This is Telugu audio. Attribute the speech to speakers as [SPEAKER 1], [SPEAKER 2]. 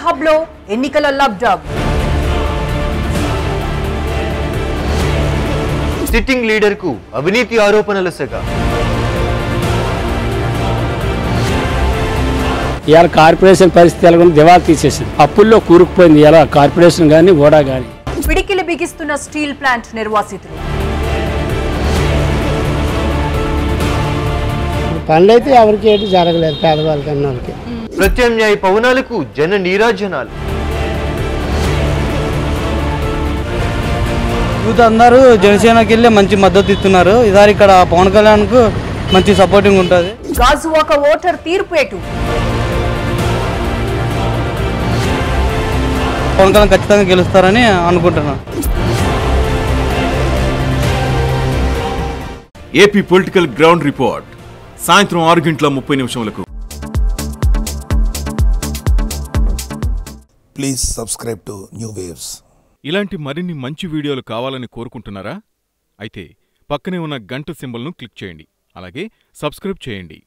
[SPEAKER 1] హబ్ లో ఎన్నికల లబ్ డబ్
[SPEAKER 2] సిట్టింగ్ లీడర్ కు అవినీతి ఆరోపణల సెగ
[SPEAKER 3] ఇవాళ కార్పొరేషన్ పరిస్థితి ఎలాగొంది దివాళా తీసేసింది అప్పుల్లో కూరుకుపోయింది ఇలా కార్పొరేషన్ కానీ ఓడా కానీ
[SPEAKER 1] పిడికిలి బిగిస్తున్న స్టీల్ ప్లాంట్ నిర్వాసితులు
[SPEAKER 4] పనులు అయితే ఎవరికి ఏంటి జరగలేదు పేదవాళ్ళకి అన్న వాళ్ళకి
[SPEAKER 2] ప్రత్యామ్నాయ పవనాలకు జన నీరాజనాలు
[SPEAKER 5] యూత్ అందరూ జనసేనకి వెళ్ళి మంచి మద్దతు ఇస్తున్నారు ఇదారు ఇక్కడ పవన్ కళ్యాణ్కు మంచి సపోర్టింగ్ ఉంటుంది
[SPEAKER 1] గాజువాక ఓటర్ తీర్పు ఎటు
[SPEAKER 5] పవన్ కళ్యాణ్ ఖచ్చితంగా గెలుస్తారని అనుకుంటున్నాను
[SPEAKER 6] ఏపీ పొలిటికల్ గ్రౌండ్ రిపోర్ట్ సాయంత్రం ఆరు గంటల ముప్పై నిమిషములకు
[SPEAKER 7] Please subscribe to New Waves.
[SPEAKER 6] ఇలాంటి మరిన్ని మంచి వీడియోలు కావాలని కోరుకుంటున్నారా అయితే పక్కనే ఉన్న గంట సింబల్ను క్లిక్ చేయండి అలాగే సబ్స్క్రైబ్ చేయండి